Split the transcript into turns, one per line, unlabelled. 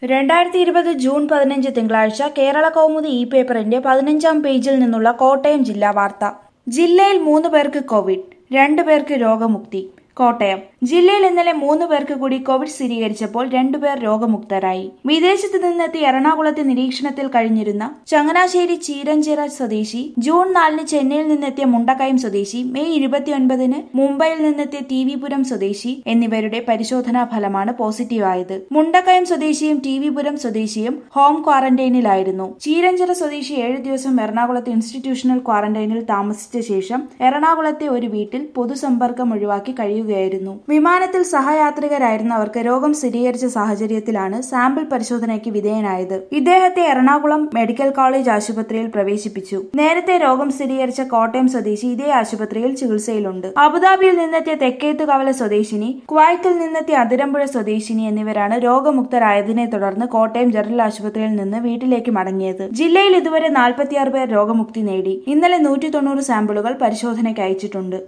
രണ്ടായിരത്തി ഇരുപത് ജൂൺ പതിനഞ്ച് തിങ്കളാഴ്ച കേരള കൗമുദി ഇ പേപ്പറിന്റെ പതിനഞ്ചാം പേജിൽ നിന്നുള്ള കോട്ടയം ജില്ലാ വാർത്ത ജില്ലയിൽ മൂന്ന് പേർക്ക് കോവിഡ് രണ്ടു പേർക്ക് രോഗമുക്തി കോട്ടയം ജില്ലയിൽ ഇന്നലെ മൂന്ന് പേർക്ക് കൂടി കോവിഡ് സ്ഥിരീകരിച്ചപ്പോൾ രണ്ടുപേർ രോഗമുക്തരായി വിദേശത്ത് നിന്നെത്തി എറണാകുളത്തെ നിരീക്ഷണത്തിൽ കഴിഞ്ഞിരുന്ന ചങ്ങനാശ്ശേരി ചീരഞ്ചിറ സ്വദേശി ജൂൺ നാലിന് ചെന്നൈയിൽ നിന്നെത്തിയ മുണ്ടക്കയം സ്വദേശി മെയ് ഇരുപത്തിയൊൻപതിന് മുംബൈയിൽ നിന്നെത്തിയ ടി വിപുരം സ്വദേശി എന്നിവരുടെ പരിശോധനാ ഫലമാണ് പോസിറ്റീവായത് മുണ്ടക്കയം സ്വദേശിയും ടി വിപുരം സ്വദേശിയും ഹോം ക്വാറന്റൈനിലായിരുന്നു ചീരഞ്ചിറ സ്വദേശി ഏഴ് ദിവസം എറണാകുളത്ത് ഇൻസ്റ്റിറ്റ്യൂഷണൽ ക്വാറന്റൈനിൽ താമസിച്ച ശേഷം എറണാകുളത്തെ ഒരു വീട്ടിൽ പൊതുസമ്പർക്കം ഒഴിവാക്കി കഴിയുകയായിരുന്നു വിമാനത്തിൽ സഹയാത്രികരായിരുന്നവർക്ക് രോഗം സ്ഥിരീകരിച്ച സാഹചര്യത്തിലാണ് സാമ്പിൾ പരിശോധനയ്ക്ക് വിധേയനായത് ഇദ്ദേഹത്തെ എറണാകുളം മെഡിക്കൽ കോളേജ് ആശുപത്രിയിൽ പ്രവേശിപ്പിച്ചു നേരത്തെ രോഗം സ്ഥിരീകരിച്ച കോട്ടയം സ്വദേശി ഇതേ ആശുപത്രിയിൽ ചികിത്സയിലുണ്ട് അബുദാബിയിൽ നിന്നെത്തിയ തെക്കേത്തുകവല സ്വദേശിനി കുവൈറ്റിൽ നിന്നെത്തിയ അതിരമ്പുഴ സ്വദേശിനി എന്നിവരാണ് രോഗമുക്തരായതിനെ തുടർന്ന് കോട്ടയം ജനറൽ ആശുപത്രിയിൽ നിന്ന് വീട്ടിലേക്ക് മടങ്ങിയത് ജില്ലയിൽ ഇതുവരെ നാൽപ്പത്തിയാറ് പേർ രോഗമുക്തി നേടി ഇന്നലെ നൂറ്റി തൊണ്ണൂറ് സാമ്പിളുകൾ പരിശോധനയ്ക്ക് അയച്ചിട്ടുണ്ട്